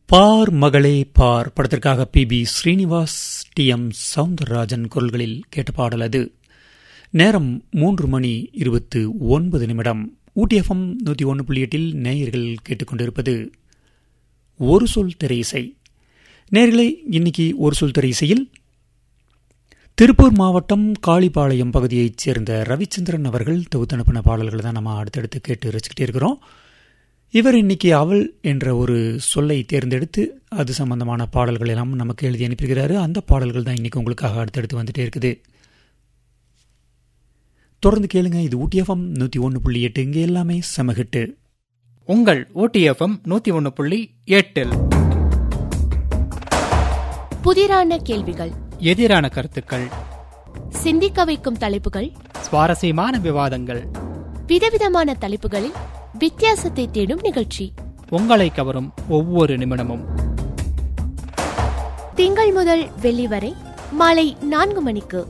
பார் மகளே பார் படத்திற்காக P B Srinivas T M Soundararajan குரல்களில் கேட்ட பாடல் அது நேரம் மூன்று மணி இருபத்து ஒன்பது நிமிடம் ஊட்டிஎஃப்எம் நூற்றி ஒன்று புள்ளி எட்டில் நேயர்கள் கேட்டுக்கொண்டிருப்பது ஒரு சொல் திரை இசை நேயர்களே இன்னைக்கு ஒரு சொல் திரை இசையில் திருப்பூர் மாவட்டம் காளிபாளையம் பகுதியைச் சேர்ந்த ரவிச்சந்திரன் அவர்கள் தொகுத்தனுப்பின பாடல்களை தான் நம்ம அடுத்தடுத்து கேட்டு ரசிக்கிட்டே இருக்கிறோம் இவர் இன்னைக்கு அவள் என்ற ஒரு சொல்லை தேர்ந்தெடுத்து அது சம்பந்தமான பாடல்கள் எல்லாம் நமக்கு எழுதி அனுப்பியிருக்கிறாரு அந்த பாடல்கள் தான் இன்னைக்கு உங்களுக்காக அடுத்தடுத்து வந்துட்டே இருக்குது தொடர்ந்து கேளுங்க இது ஊட்டிஎஃப்எம் நூற்றி ஒன்று புள்ளி எட்டு இங்கே எல்லாமே செமகிட்டு உங்கள் ஓடிஎஃப்எம் நூத்தி ஒன்னு புள்ளி எட்டில் புதிரான கேள்விகள் எதிரான கருத்துக்கள் சிந்திக்க வைக்கும் தலைப்புகள் சுவாரஸ்யமான விவாதங்கள் விதவிதமான தலைப்புகளில் வித்தியாசத்தை தேடும் நிகழ்ச்சி உங்களை கவரும் ஒவ்வொரு நிமிடமும் திங்கள் முதல் வெள்ளி வரை மாலை நான்கு மணிக்கு